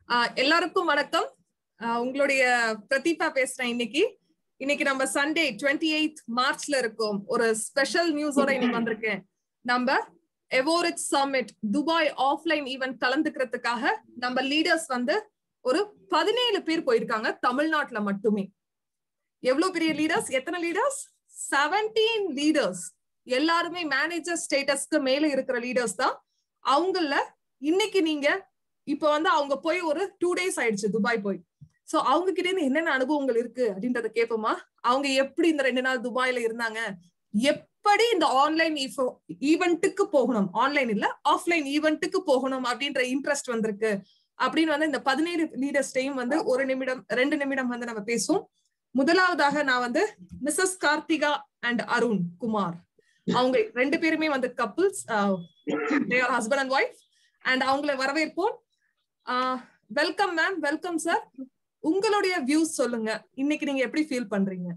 ஆஹ் எல்லாருக்கும் வணக்கம் ஆஹ் உங்களுடைய பிரதீபா பேசுறேன் இன்னைக்கு இன்னைக்கு நம்ம சண்டே டுவெண்ட்டி எயிட் மார்ச்ல இருக்கோம் ஒரு ஸ்பெஷல் நியூஸோட இன்னைக்கு வந்திருக்கேன் நம்ம Evorich summit Dubai offline event கலந்துக்கிறதுக்காக நம்ம லீடர்ஸ் வந்து ஒரு பதினேழு பேர் போயிருக்காங்க தமிழ்நாட்டுல மட்டுமே எவ்வளவு பெரிய லீடர்ஸ் எத்தனை லீடர்ஸ் செவன்டீன் லீடர்ஸ் எல்லாருமே மேனேஜர் ஸ்டேட்டஸ்க்கு மேல இருக்கிற லீடர்ஸ் தான் அவங்கள இன்னைக்கு நீங்க இப்ப வந்து அவங்க போய் ஒரு டூ டேஸ் ஆயிடுச்சு துபாய் போய் சோ அவங்க கிட்ட இருந்து என்னென்ன அனுபவங்கள் இருக்கு அப்படின்றத கேட்போமா அவங்க எப்படி இந்த ரெண்டு நாள் துபாயில இருந்தாங்க எப்படி இந்த ஆன்லைன் ஈவெண்ட்டுக்கு போகணும் ஆன்லைன் இல்ல ஆஃப்லைன் ஈவெண்ட்டுக்கு போகணும் அப்படின்ற இன்ட்ரெஸ்ட் வந்திருக்கு அப்படின்னு வந்து இந்த பதினேழு லீடர்ஸ் டைம் வந்து ஒரு நிமிடம் ரெண்டு நிமிடம் வந்து நம்ம பேசுவோம் முதலாவதாக நான் வந்து மிஸ்ஸஸ் கார்த்திகா அண்ட் அருண் குமார் அவங்க ரெண்டு பேருமே வந்து couples husband and wife and அவங்கள வரவேற்போம் வெல்கம் மேம் வெல்கம் சார் உங்களுடைய வியூஸ் சொல்லுங்க இன்னைக்கு நீங்க எப்படி ஃபீல் பண்றீங்க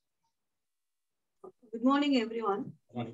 good morning every one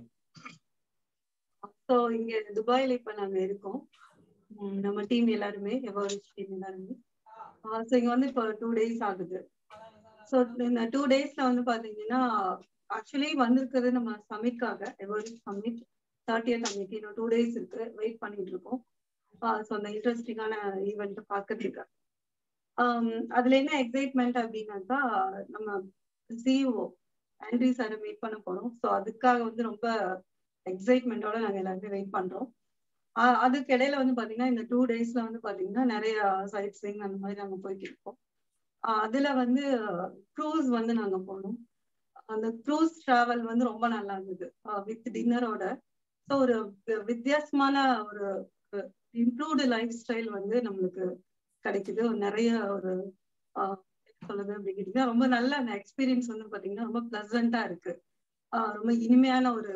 so இங்க துபாயில இப்ப நாங்க இருக்கோம் நம்ம டீம் எல்லாருமே எவரிச் டீம் எல்லாருமே ஸோ இங்க வந்து இப்போ டூ டேஸ் ஆகுது ஸோ இந்த டூ டேஸ்ல வந்து பாத்தீங்கன்னா ஆக்சுவலி வந்திருக்கிறது நம்ம சமிட்காக எவரிச் சமிட் தேர்ட்டியத் அன்னைக்கு இன்னும் டூ டேஸ் இருக்கு வெயிட் பண்ணிட்டு இருக்கோம் ஸோ அந்த இன்ட்ரெஸ்டிங்கான ஈவெண்ட் பார்க்கறதுக்கு அதுல என்ன எக்ஸைட்மெண்ட் அப்படின்னாக்கா நம்ம சிஇஓ ஆண்ட்ரி சாரை மீட் பண்ண போறோம் ஸோ அதுக்காக வந்து ரொம்ப எக்ஸைட்மெண்டோட நாங்க எல்லாருமே வெயிட் பண்றோம் அதுக்கு இடையில வந்து பாத்தீங்கன்னா இந்த டூ டேஸ்ல வந்து பாத்தீங்கன்னா நிறைய சைட் சீங் அந்த மாதிரி நாங்க போயிட்டு இருக்கோம் அதுல வந்து க்ரூஸ் வந்து நாங்க போனோம் அந்த க்ரூஸ் டிராவல் வந்து ரொம்ப நல்லா இருந்தது வித் டின்னரோட ஸோ ஒரு வித்தியாசமான ஒரு இம்ப்ரூவ்டு லைஃப் ஸ்டைல் வந்து நம்மளுக்கு கிடைக்குது நிறைய ஒரு சொல்லுது அப்படிங்கிறீங்க ரொம்ப நல்ல அந்த எக்ஸ்பீரியன்ஸ் வந்து பாத்தீங்கன்னா ரொம்ப பிளசண்டா இருக்கு ரொம்ப இனிமையான ஒரு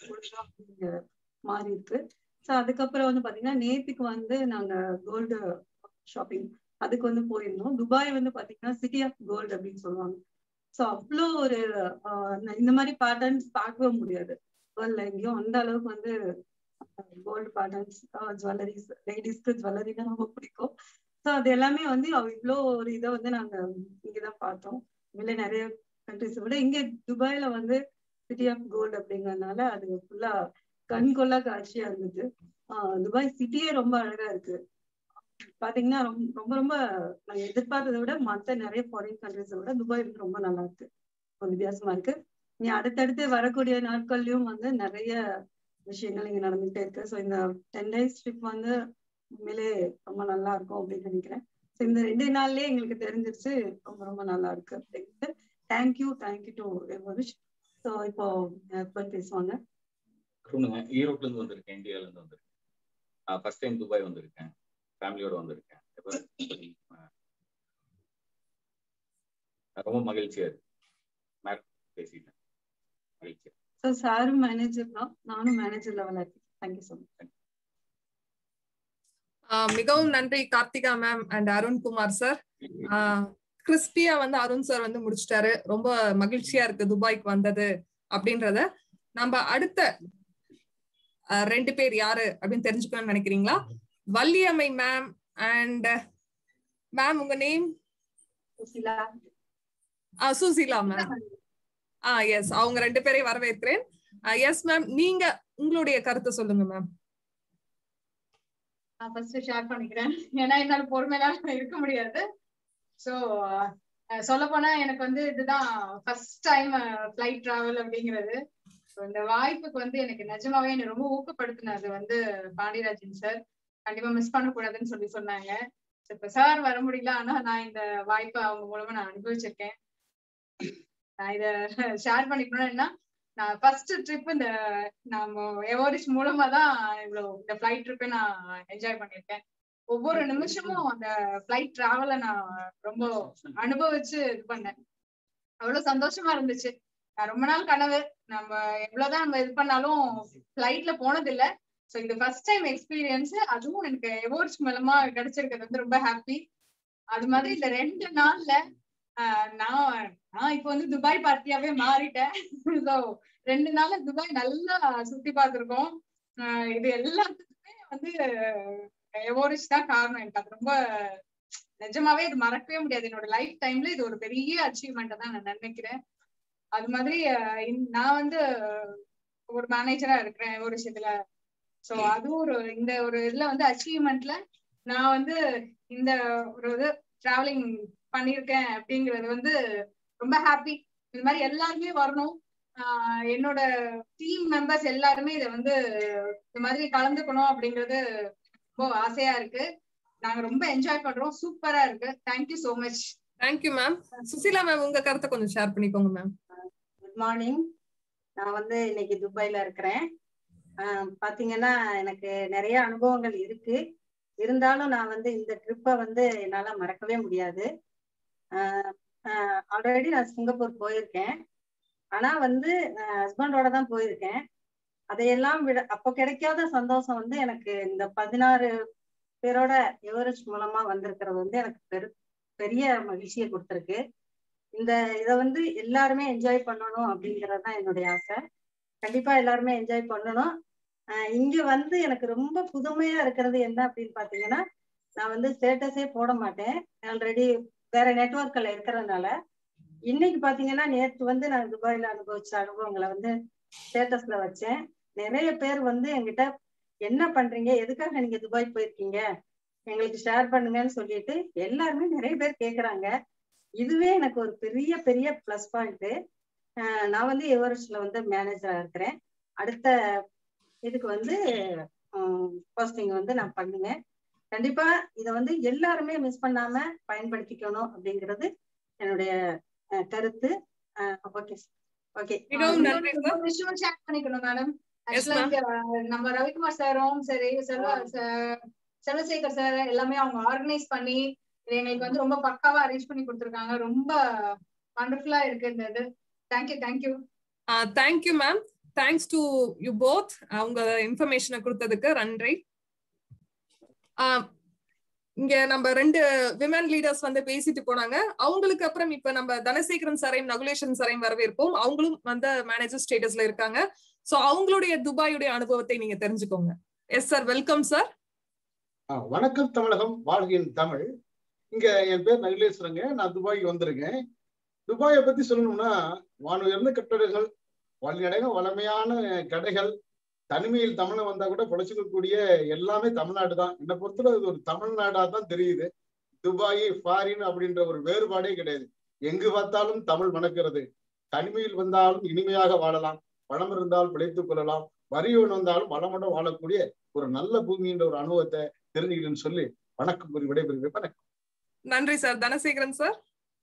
மாறி இருக்கு ஸோ அதுக்கப்புறம் வந்து பாத்தீங்கன்னா நேத்துக்கு வந்து நாங்க கோல்டு ஷாப்பிங் அதுக்கு வந்து போயிருந்தோம் துபாய் வந்து பாத்தீங்கன்னா சிட்டி ஆஃப் கோல்டு அப்படின்னு சொல்லுவாங்க ஸோ அவ்வளோ ஒரு இந்த மாதிரி பேட்டர்ன்ஸ் பார்க்கவே முடியாது வேர்ல்ட்ல எங்கேயும் அந்த அளவுக்கு வந்து கோல்டு பேட்டர்ன்ஸ் ஜுவல்லரிஸ் லேடிஸ்க்கு ஜுவல்லரினா ரொம்ப பிடிக்கும் ஸோ அது எல்லாமே வந்து இவ்வளோ ஒரு இதை வந்து நாங்க இங்கதான் பார்த்தோம் இல்லை நிறைய கண்ட்ரிஸை விட இங்க துபாயில வந்து சிட்டி ஆஃப் கோல்டு அப்படிங்கறதுனால அது ஃபுல்லா கண்கொள்ளா காட்சியா இருந்தது ஆஹ் துபாய் சிட்டியே ரொம்ப அழகா இருக்கு பாத்தீங்கன்னா ரொம்ப ரொம்ப நாங்க எதிர்பார்த்ததை விட மத்த நிறைய ஃபாரின் கண்ட்ரிஸை விட துபாய் வந்து ரொம்ப நல்லா இருக்கு ரொம்ப வித்தியாசமா இருக்கு நீ அடுத்தடுத்து வரக்கூடிய நாட்கள்லயும் வந்து நிறைய விஷயங்கள் இங்க நடந்துகிட்டே இருக்கு ஸோ இந்த டென் டேஸ் ட்ரிப் வந்து உண்மையிலே ரொம்ப நல்லா இருக்கும் அப்படின்னு நினைக்கிறேன் ஸோ இந்த ரெண்டு நாள்லயே எங்களுக்கு தெரிஞ்சிருச்சு ரொம்ப ரொம்ப நல்லா இருக்கு அப்படின்ட்டு thank you thank you to Evorich so இப்போ ஹஸ்பண்ட் பேசுவாங்க ஈரோட்ல இருந்து வந்திருக்கேன் இந்தியால இருந்து வந்திருக்கேன் ஃபர்ஸ்ட் டைம் துபாய் வந்திருக்கேன் ஃபேமிலியோட வந்திருக்கேன் ரொம்ப மகிழ்ச்சியா இருக்கு பேசிட்டேன் மகிழ்ச்சியா ஸோ சாரும் மேனேஜர் தான் நானும் மேனேஜர் லெவலில் இருக்கேன் தேங்க்யூ ஸோ மச் மிகவும் நன்றி Karthika ma'am and Arunkumar sir கிறிஸ்பியா வந்து அருண் சார் வந்து முடிச்சிட்டாரு ரொம்ப மகிழ்ச்சியா இருக்கு துபாய்க்கு வந்தது அப்படின்றத நம்ம அடுத்த ரெண்டு பேர் யாரு அப்படின்னு தெரிஞ்சுக்கணும்னு நினைக்கிறீங்களா வள்ளியம்மை மேம் அண்ட் மேம் உங்க நேம் சுசிலா மேம் ஆ எஸ் அவங்க ரெண்டு பேரையும் வரவேற்கிறேன் எஸ் மேம் நீங்க உங்களுடைய கருத்தை சொல்லுங்க மேம் நான் ஃபர்ஸ்ட் ஷேர் பண்ணிக்கிறேன் ஏன்னா என்னால பொறுமையில இருக்க முடியாது ஸோ சொல்ல போனா எனக்கு வந்து இதுதான் ஃபர்ஸ்ட் டைம் ஃபிளைட் டிராவல் அப்படிங்கிறது இந்த வாய்ப்புக்கு வந்து எனக்கு நிஜமாவே என்ன ரொம்ப ஊக்கப்படுத்தினது வந்து பாண்டியராஜன் சார் கண்டிப்பா மிஸ் பண்ணக்கூடாதுன்னு சொல்லி சொன்னாங்க இப்ப சார் வர முடியல ஆனா நான் இந்த வாய்ப்பை அவங்க மூலமா நான் அனுபவிச்சிருக்கேன் நான் இத ஷேர் பண்ணிக்கணும்னா நான் ஃபர்ஸ்ட் ட்ரிப் இந்த நம்ம எவரிஸ் மூலமா தான் இவ்வளவு இந்த ஃபிளைட் ட்ரிப்பை நான் என்ஜாய் பண்ணிருக்கேன் ஒவ்வொரு நிமிஷமும் அந்த ஃபிளைட் டிராவலை நான் ரொம்ப அனுபவிச்சு இது பண்ணேன் அவ்வளவு சந்தோஷமா இருந்துச்சு நான் ரொம்ப நாள் கனவு நம்ம எவ்வளவுதான் நம்ம இது பண்ணாலும் ஃபிளைட்ல போனது இல்ல ஸோ இது ஃபர்ஸ்ட் டைம் எக்ஸ்பீரியன்ஸ் அதுவும் எனக்கு எவர்ஸ் மூலமா கிடைச்சிருக்கிறது வந்து ரொம்ப ஹாப்பி அது மாதிரி இந்த ரெண்டு நாள்ல நான் நான் இப்போ வந்து துபாய் பார்ட்டியாவே மாறிட்டேன் ஸோ ரெண்டு நாள்ல துபாய் நல்லா சுத்தி பார்த்துருக்கோம் இது எல்லாத்துக்குமே வந்து எவோரிஷ் தான் காரணம் எனக்கு அது ரொம்ப நிஜமாவே இது மறக்கவே முடியாது என்னோட லைஃப் டைம்ல இது ஒரு பெரிய அச்சீவ்மெண்ட் தான் நான் நினைக்கிறேன் அது மாதிரி அஹ், இந்த- நான் வந்து அஹ், ஒரு மேனேஜரா இருக்கிறேன் ஒரு விஷயத்துல சோ அதுவும் ஒரு இந்த ஒரு இதுல வந்து அச்சீவ்மெண்ட்ல நான் வந்து இந்த ஒரு இது டிராவலிங் பண்ணியிருக்கேன் அப்படிங்கிறது வந்து ரொம்ப ஹாப்பி இந்த மாதிரி எல்லாருமே வரணும் ஆஹ் என்னோட டீம் மெம்பர்ஸ் எல்லாருமே இதை வந்து இந்த மாதிரி கலந்துக்கணும் அப்படிங்கிறது ரொம்ப ஆசையா இருக்கு நாங்க ரொம்ப என்ஜாய் பண்றோம் சூப்பரா இருக்கு thank you so much thank you ma'am Sushila ma'am உங்க கருத்தை கொஞ்சம் ஷேர் பண்ணிக்கோங்க மேம் குட் மார்னிங் நான் வந்து இன்னைக்கு துபாயில இருக்கிறேன் ஆஹ் பாத்தீங்கன்னா எனக்கு நிறைய அனுபவங்கள் இருக்கு இருந்தாலும் நான் வந்து இந்த ட்ரிப்பை வந்து என்னால மறக்கவே முடியாது ஆல்ரெடி நான் சிங்கப்பூர் போயிருக்கேன் ஆனா வந்து ஹஸ்பண்டோட தான் போயிருக்கேன் அதையெல்லாம் விட அப்போ கிடைக்காத சந்தோஷம் வந்து எனக்கு இந்த பதினாறு பேரோட எவரெஸ்ட் மூலமா வந்திருக்கிறது வந்து எனக்கு பெரு பெரிய மகிழ்ச்சியை கொடுத்துருக்கு இந்த இதை வந்து எல்லாருமே என்ஜாய் பண்ணணும் அப்படிங்கிறது தான் என்னுடைய ஆசை கண்டிப்பா எல்லாருமே என்ஜாய் பண்ணணும் ஆஹ் இங்க வந்து எனக்கு ரொம்ப புதுமையா இருக்கிறது என்ன அப்படின்னு பாத்தீங்கன்னா நான் வந்து ஸ்டேட்டஸே போட மாட்டேன் ஆல்ரெடி வேற நெட்ஒர்க்ல இருக்கிறதுனால இன்னைக்கு பாத்தீங்கன்னா நேற்று வந்து நான் துபாயில அனுபவிச்ச அனுபவங்களை வந்து ஸ்டேட்டஸ்ல வச்சேன் நிறைய பேர் வந்து என்கிட்ட என்ன பண்றீங்க எதுக்காக நீங்க துபாய் போயிருக்கீங்க எங்களுக்கு ஷேர் பண்ணுங்கன்னு சொல்லிட்டு எல்லாருமே நிறைய பேர் கேக்குறாங்க இதுவே எனக்கு ஒரு பெரிய பெரிய ப்ளஸ் பாயிண்ட் நான் வந்து எவரெஸ்ட்ல வந்து மேனேஜரா இருக்கிறேன் அடுத்த இதுக்கு வந்து போஸ்டிங் வந்து நான் பண்ணுவேன் கண்டிப்பா இதை வந்து எல்லாருமே மிஸ் பண்ணாம பயன்படுத்திக்கணும் அப்படிங்கிறது என்னுடைய அஹ், கருத்து ஓகே ஓகே மிகவும் நன்றி சார் இன்னொரு விஷயம் ஷேர் பண்ணிக்கணும் மேடம் Yes, ஆக்சுவலா ma'am. இங்க நம்ம ரவிக்குமார் சாரும் சரி செல்வ ச- செல்வசேகர் சார் எல்லாமே அவங்க ஆர்கனைஸ் பண்ணி இது எங்களுக்கு வந்து ரொம்ப பக்காவா அரேஞ்ச் பண்ணி கொடுத்துருக்காங்க ரொம்ப வண்டர்ஃபுல்லா இருக்கு இந்த இது thank you thank you thank you ma'am thanks to you both அவங்க இன்ஃபர்மேஷனை கொடுத்ததுக்கு நன்றி ஆஹ் இங்க நம்ம ரெண்டு விமன் லீடர்ஸ் வந்து பேசிட்டு போனாங்க அவங்களுக்கு அப்புறம் இப்ப நம்ம தனசேகரன் சாரையும் நகுலேஷன் சாரையும் வரவேற்போம் அவங்களும் வந்து மேனேஜர் ஸ்டேட்டஸ்ல இருக்காங்க சோ அவங்களுடைய துபாயுடைய அனுபவத்தை நீங்க தெரிஞ்சுக்கோங்க எஸ் சார் வெல்கம் சார் ஆ, வணக்கம் தமிழகம் வாழ்கின் தமிழ் இங்க என் பேர் நகிலேஸ்வரங்க நான் துபாய்க்கு வந்திருக்கேன் துபாயை பத்தி சொல்லணும்னா வானுயர்ந்த கட்டடங்கள் வழிநடைக வளமையான கடைகள் தனிமையில் தமிழன் வந்தா கூட பிழைச்சிக்கக்கூடிய எல்லாமே தமிழ்நாடு தான் என்னை பொறுத்தவரை இது ஒரு தமிழ்நாடா தான் தெரியுது துபாய் ஃபாரின் அப்படின்ற ஒரு வேறுபாடே கிடையாது எங்கு பார்த்தாலும் தமிழ் மணக்கிறது தனிமையில் வந்தாலும் இனிமையாக வாழலாம் வளம் இருந்தால் பிழைத்துக் கொள்ளலாம் வறியவன் வந்தாலும் வளமுடன் வாழக்கூடிய ஒரு நல்ல பூமின்ற ஒரு அனுபவத்தை தெரிஞ்சுக்கிட்டுன்னு சொல்லி வணக்கம் கூறி விடைபெறுகிறேன் வணக்கம் நன்றி சார் தனசேகரன் சார்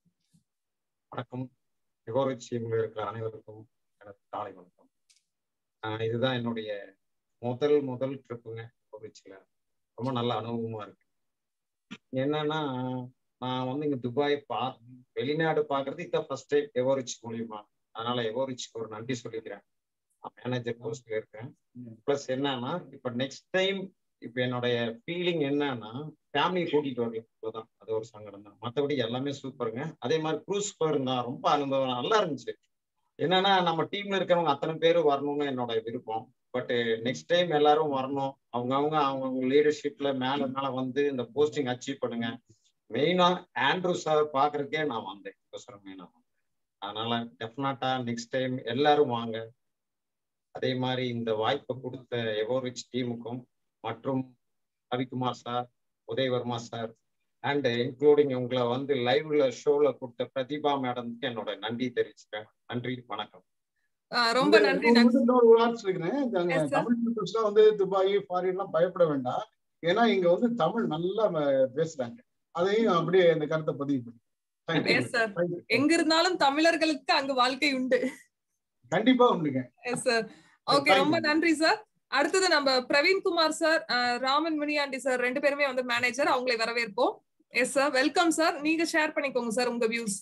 வணக்கம் யுகோரிச்சியில் இருக்கிற அனைவருக்கும் எனக்கு காலை வணக்கம் ஆஹ் இதுதான் என்னுடைய முதல் முதல் ட்ரிப்புங்க யுகோரிச்சியில ரொம்ப நல்ல அனுபவமா இருக்கு என்னன்னா நான் வந்து இங்க துபாய் பா வெளிநாடு பாக்குறது இதான் ஃபர்ஸ்ட் டைம் எவோரிச் மூலியமா அதனால எவோரிச்சுக்கு ஒரு நன்றி சொல்லிக்கிறேன் மேனேஜர் போஸ்ட்ல இருக்கேன் ப்ளஸ் என்னன்னா இப்ப நெக்ஸ்ட் டைம் இப்ப என்னுடைய ஃபீலிங் என்னன்னா ஃபேமிலியை கூட்டிட்டு வரல அவ்வளவுதான் அது ஒரு சங்கடம் தான் மற்றபடி எல்லாமே சூப்பருங்க அதே மாதிரி க்ரூஸ் போயிருந்தா ரொம்ப அனுபவம் நல்லா இருந்துச்சு என்னன்னா நம்ம டீம்ல இருக்கிறவங்க அத்தனை பேரும் வரணும்னு என்னோட விருப்பம் பட் நெக்ஸ்ட் டைம் எல்லாரும் வரணும் அவங்கவுங்க அவங்கவுங்க லீடர்ஷிப்ல மேல மேல வந்து இந்த போஸ்டிங் அச்சீவ் பண்ணுங்க மெயினா ஆண்ட்ரூ சார் பாக்குறதுக்கே நான் வந்தேன் கோசரம் மெயினா வந்தேன் அதனால டெஃபினட்டா நெக்ஸ்ட் டைம் எல்லாரும் வாங்க அதே மாதிரி இந்த வாய்ப்பை கொடுத்த எவோரிச் டீமுக்கும் மற்றும் Ravikumar sir Udayavarma sir and including உங்களை வந்து லைவ்ல ஷோல கொடுத்த பிரதிபா மேடம்க்கு என்னோட நன்றி தெரிவிச்சுக்கிறேன் நன்றி வணக்கம் ஆஹ் ரொம்ப இந்த நன்றி இன்னொரு நன்றி வந்து இன்னொரு ஒரு வார்த்தை சொல்லிக்கிறேன் இந்த அங்க Yes, sir. தமிழ் பீப்புள்ஸ்லாம் வந்து துபாய் ஃபாரின் எல்லாம் பயப்பட வேண்டாம் ஏன்னா இங்க வந்து தமிழ் நல்லா ம- பேசுறாங்க அதையும் அப்படியே இந்த கருத்தை பதிவு பண்ணி Thank you. Yes sir Thank you. எங்க இருந்தாலும் தமிழர்களுக்கு அங்கு வாழ்க்கை உண்டு கண்டிப்பா உண்டுங்க எஸ் சார் ஓகே Thank ரொம்ப you. நன்றி சார் அடுத்தது நம்ம பிரவீன் குமார் சார் ராமன் முனியாண்டி சார் ரெண்டு பேருமே வந்து மேனேஜர் அவங்களை வரவேற்போம் எஸ் சார் வெல்கம் சார் நீங்க ஷேர் பண்ணிக்கோங்க சார் உங்க வியூஸ்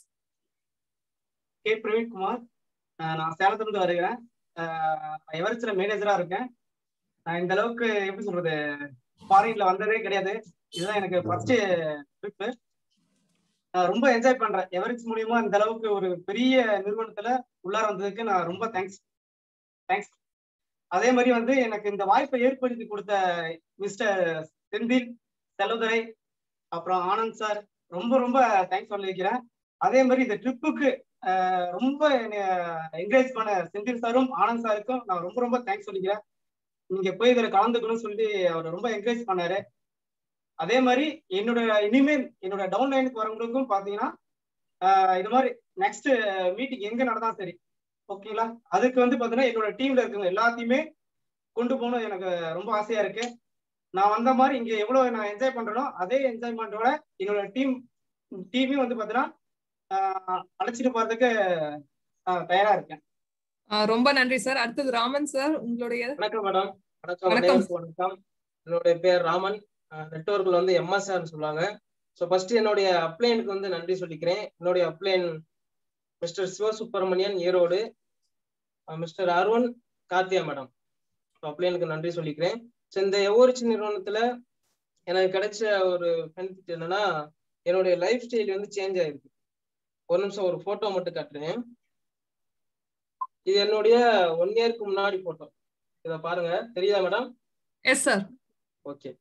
கே பிரவீன்குமார் அஹ் நான் சேலத்துல இருந்து வருகிறேன் எவரெஸ்ட்ல மேனேஜரா இருக்கேன் நான் இந்த அளவுக்கு எப்படி சொல்றது ஃபாரின்ல வந்ததே கிடையாது இதுதான் எனக்கு ஃபர்ஸ்ட் ட்ரிப்பு ரொம்ப என்ஜாய் பண்றேன் எவரெஸ்ட் மூலியமா இந்த அளவுக்கு ஒரு பெரிய நிறுவனத்துல உள்ளார வந்ததுக்கு நான் ரொம்ப தேங்க்ஸ் தேங்க்ஸ் அதே மாதிரி வந்து எனக்கு இந்த வாய்ப்பை ஏற்படுத்தி கொடுத்த மிஸ்டர் செந்தில் செல்வதுரை அப்புறம் ஆனந்த் சார் ரொம்ப ரொம்ப தேங்க்ஸ் சொல்லியிருக்கிறேன் அதே மாதிரி இந்த ட்ரிப்புக்கு ரொம்ப என்கரேஜ் பண்ண செந்தில் சாரும் ஆனந்த் சாருக்கும் நான் ரொம்ப ரொம்ப தேங்க்ஸ் சொல்லிக்கிறேன் நீங்க போய் இதில் கலந்துக்கணும்னு சொல்லி அவர் ரொம்ப என்கரேஜ் பண்ணாரு அதே மாதிரி என்னோட இனிமேல் என்னோட டவுன்லைனுக்கு வரவங்களுக்கும் பாத்தீங்கன்னா ஆஹ் இது மாதிரி நெக்ஸ்ட் மீட்டிங் எங்க நடந்தா சரி ஓகேங்களா அதுக்கு வந்து பாத்தீங்கன்னா என்னோட டீம்ல இருக்கவங்க எல்லாத்தையுமே கொண்டு போகணும் எனக்கு ரொம்ப ஆசையா இருக்கு நான் வந்த மாதிரி இங்க எவ்வளவு நான் என்ஜாய் பண்றேனோ அதே என்ஜாய்மெண்ட்டோட என்னோட டீம் டீமையும் வந்து பாத்தீங்கன்னா ஆஹ் அழைச்சிட்டு போறதுக்கு ஆஹ் தயாரா இருக்கேன் ஆஹ் ரொம்ப நன்றி சார் அடுத்தது ராமன் சார் உங்களுடைய வணக்கம் மேடம் வணக்கம் வணக்கம். அனைவருக்கும் வணக்கம் என்னுடைய பேர் ராமன் நெட்ஒர்க்ல வந்து எம்எஸ்ஆர் சொல்லுவாங்க ஸோ ஃபர்ஸ்ட் என்னுடைய அப்ளைனுக்கு வந்து நன்றி சொல்லிக்கிறேன் என்னுடைய upline mister Sivasubramanian Erode mister Arun Karthiya madam அப்ளைனுக்கு நன்றி சொல்லிக்கிறேன் ஸோ இந்த எவோரிச்சி நிறுவனத்துல எனக்கு கிடைச்ச ஒரு பெனிஃபிட் என்னன்னா என்னுடைய லைஃப் ஸ்டைல் வந்து சேஞ்ச் ஆயிருக்கு ஒரு நிமிஷம் ஒரு போட்டோ மட்டும் காட்டுறேன் இது என்னுடைய ஒன் இயர்க்கு முன்னாடி போட்டோ இத பாருங்க தெரியுதா மேடம் எஸ் சார் ஓகே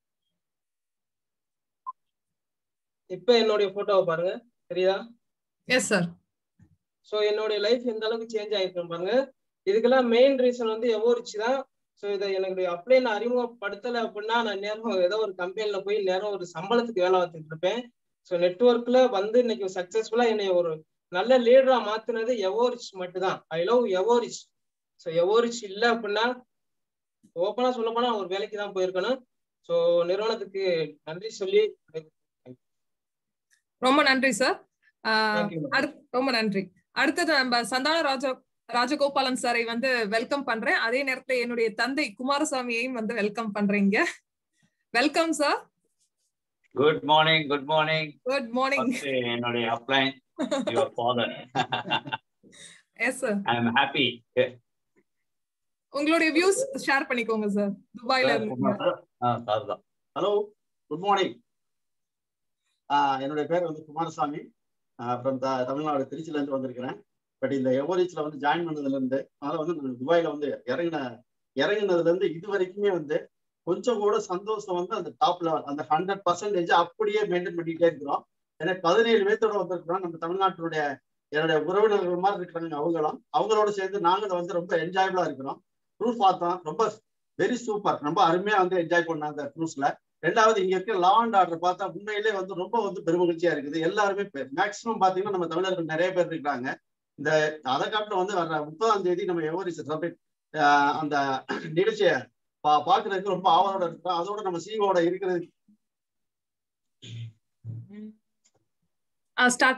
இப்ப என்னுடைய போட்டோவை பாருங்க தெரியுதா எஸ் சார் சோ என்னுடைய லைஃப் எந்த அளவுக்கு சேஞ்ச் ஆயிருக்கு பாருங்க இதுக்கெல்லாம் மெயின் ரீசன் வந்து எவோரிச்சு தான் ஸோ இதை எனக்கு அப்படியே நான் அறிமுகப்படுத்தலை அப்படின்னா நான் நேரம் ஏதோ ஒரு கம்பெனில போய் நேரம் ஒரு சம்பளத்துக்கு வேலை பார்த்துட்டு இருப்பேன் ஸோ நெட்ஒர்க்ல வந்து இன்னைக்கு சக்சஸ்ஃபுல்லா என்னை ஒரு நல்ல லீடரா மாத்துனது எவோரிச் மட்டும்தான் ஐ லவ் எவோரிச் ஸோ எவோரிச் இல்லை அப்படின்னா ஓப்பனா சொல்ல போனா ஒரு வேலைக்கு தான் போயிருக்கணும் ஸோ நிறுவனத்துக்கு நன்றி சொல்லி ரொம்ப நன்றி சார் Thank you, madam. ரொம்ப நன்றி அடுத்தது நம்ம சந்தான ராஜா ராஜகோபாலன் சாரை வந்து வெல்கம் பண்றேன் அதே நேரத்துல என்னுடைய தந்தை குமாரசாமியையும் வந்து வெல்கம் பண்றீங்க welcome sir good morning good morning good morning என்னுடைய upline your father yes sir I am happy உங்களுடைய வியூஸ் ஷேர் பண்ணிக்கோங்க சார் துபாயில இருந்து சார் தான் ஹலோ குட் மார்னிங் என்னுடைய பேர் வந்து குமாரசாமி ஃப்ரம் தமிழ்நாடு திருச்சியில இருந்து வந்திருக்கிறேன் பட் இந்த எவரேஜ்ல வந்து ஜாயின் பண்ணதுல இருந்து அதனால வந்து நான் துபாயில வந்து இறங்கின இறங்கினதுல இருந்து இது வரைக்குமே வந்து கொஞ்சம் கூட சந்தோஷம் வந்து அந்த டாப் லெவல் அந்த ஹண்ட்ரட் பர்சன்டேஜ் அப்படியே மெயின்டைன் பண்ணிட்டே இருக்கிறோம் ஏன்னா பதினேழு பேர்த்தோட வந்திருக்கிறோம் நம்ம தமிழ்நாட்டினுடைய என்னுடைய உறவினர்கள் மாதிரி இருக்கிறாங்க அவங்களும் அவங்களோட சேர்ந்து நாங்களும் வந்து ரொம்ப என்ஜாயபிளா இருக்கிறோம் க்ரூஸ் பார்த்தோம் ரொம்ப வெரி சூப்பர் ரொம்ப அருமையா வந்து என்ஜாய் பண்ணோம் அந்த க்ரூஸ்ல ரெண்டாவது இங்க இருக்க லா அண்ட் ஆர்டர் பார்த்தா உண்மையிலே வந்து ரொம்ப வந்து பெருமகிழ்ச்சியா இருக்குது எல்லாருமே மேக்சிமம் பாத்தீங்கன்னா நம்ம தமிழர்கள் நிறைய பேர் இருக்கிறாங்க இந்த அதை காட்டில வந்து வர்ற முப்பதாம் தேதி நம்ம எவரி சப்மிட் அந்த நிகழ்ச்சியை பா பாக்குறதுக்கு ரொம்ப ஆவலோட இருக்கிறோம் அதோட நம்ம சிஓட இருக்கிறது ஸ்டார்ட்